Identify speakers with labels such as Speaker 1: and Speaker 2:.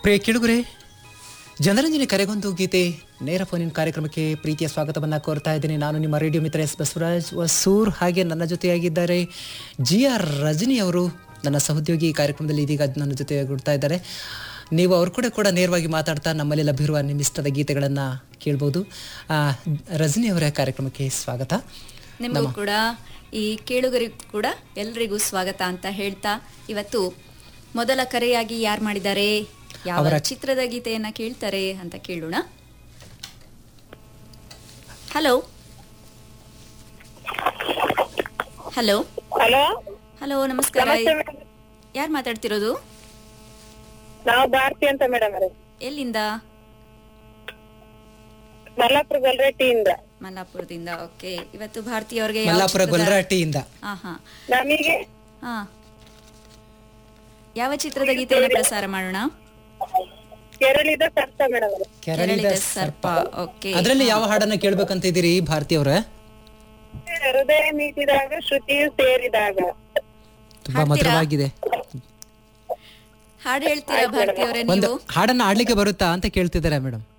Speaker 1: ಪ್ರಿಯ ಕಿಡುಗುರೆ ಜನರಂಜನೆ ಕರೆಗೊಂದು ಗೀತೆ ನೇರ ಫೋನಿನ ಕಾರ್ಯಕ್ರಮಕ್ಕೆ ಪ್ರೀತಿಯ ಸ್ವಾಗತವನ್ನು ಕೋರ್ತಾ ಇದ್ದೀನಿ ನಾನು ನಿಮ್ಮ ರೇಡಿಯೋ ಮಿತ್ರ ಎಸ್ ಬಸವರಾಜ್ ವಸೂರ್ ಹಾಗೆ ನನ್ನ ಜೊತೆಯಾಗಿದ್ದಾರೆ ಜಿ ಆರ್ ರಜನಿ ಅವರು ನನ್ನ ಸಹೋದ್ಯೋಗಿ ಈ ಕಾರ್ಯಕ್ರಮದಲ್ಲಿ ಇದೀಗ ನನ್ನ ಜೊತೆಯಾಗಿಡ್ತಾ ಇದ್ದಾರೆ ನೀವು ಅವ್ರು ಕೂಡ ಕೂಡ ನೇರವಾಗಿ ಮಾತಾಡ್ತಾ ನಮ್ಮಲ್ಲಿ ಲಭ್ಯವಿರುವ ನಿಮ್ಮ ಇಷ್ಟದ ಗೀತೆಗಳನ್ನು ಕೇಳ್ಬೋದು ಆ, ರಜನಿ ಅವರ ಕಾರ್ಯಕ್ರಮಕ್ಕೆ ಸ್ವಾಗತ
Speaker 2: ನಿಮಗೂ ಕೂಡ ಈ ಕೇಳುಗರಿಗೂ ಕೂಡ ಎಲ್ರಿಗೂ ಸ್ವಾಗತ ಅಂತ ಹೇಳ್ತಾ ಇವತ್ತು ಮೊದಲ ಕರೆಯಾಗಿ ಯಾರು ಮಾಡಿದ್ದಾರೆ ಯಾವ
Speaker 1: ಅವರ-
Speaker 2: ಚಿತ್ರದ ಗೀತೆಯನ್ನ ಕೇಳ್ತಾರೆ ಅಂತ ಕೇಳೋಣ ಹಲೋ ಹಲೋ
Speaker 3: ಹಲೋ
Speaker 2: ಹಲೋ ನಮಸ್ಕಾರ
Speaker 3: ನಮಸ್ತೆ ಮೇಡಮ್
Speaker 2: ಯಾರು ಮಾತಾಡ್ತಿರೋದು
Speaker 3: ನಾವು ಭಾರತಿ ಅಂತ ಮೇಡಮ್ ಅವ್ರೆ
Speaker 2: ಎಲ್ಲಿಂದ
Speaker 3: ಮಲ್ಲಾಪುರ ಗಲ್ರೆಟ್ಟಿಯಿಂದ
Speaker 2: ಮಲ್ಲಾಪುರದಿಂದ ಓಕೆ ಇವತ್ತು ಭಾರತಿ ಅವ್ರಿಗೆ ಯಾವ
Speaker 1: ಮಲ್ಲಾಪುರ
Speaker 2: ಚಿತ್ರದ-
Speaker 1: ಗೊಲ್ರಾಟಿಯಿಂದ
Speaker 2: ಹಾ ಹಾ
Speaker 3: ನಮಗೆ
Speaker 2: ಹಾ ಯಾವ ಚಿತ್ರದ ಗೀತೆಯನ್ನು ಪ್ರಸಾರ ಮಾಡೋಣ
Speaker 3: ಕೆರಳಿದ ಸರ್ತ ಮೇಡಮ್ ಅವ್ರೆ
Speaker 1: ಕೆರಳಿದ
Speaker 2: ಸರ್ಪ ಓಕೆ
Speaker 1: ಅದರಲ್ಲಿ ಯಾವ ಹಾಡನ್ನ ಕೇಳ್ಬೇಕಂತ ಇದ್ದೀರಿ ಭಾರತಿ ಅವರ
Speaker 3: ಹೃದಯ ಮೀಟಿದಾಗ ಶ್ರುತಿಯು ಸೇರಿದಾಗ
Speaker 1: ತುಂಬಾ ಮಧುರವಾಗಿದೆ
Speaker 2: ಹಾಡು ಹೇಳ್ತೀರಾ ಭಾರತಿ ಅವರೇ
Speaker 1: ಒಂದು
Speaker 2: ನೀವು
Speaker 1: ಹಾಡನ್ನ ಆಡ್ಲಿಕ್ಕೆ ಬರುತ್ತಾ ಅಂತ ಕೇಳ್ತಿದ್ದಾರೆ ಮೇಡಮ್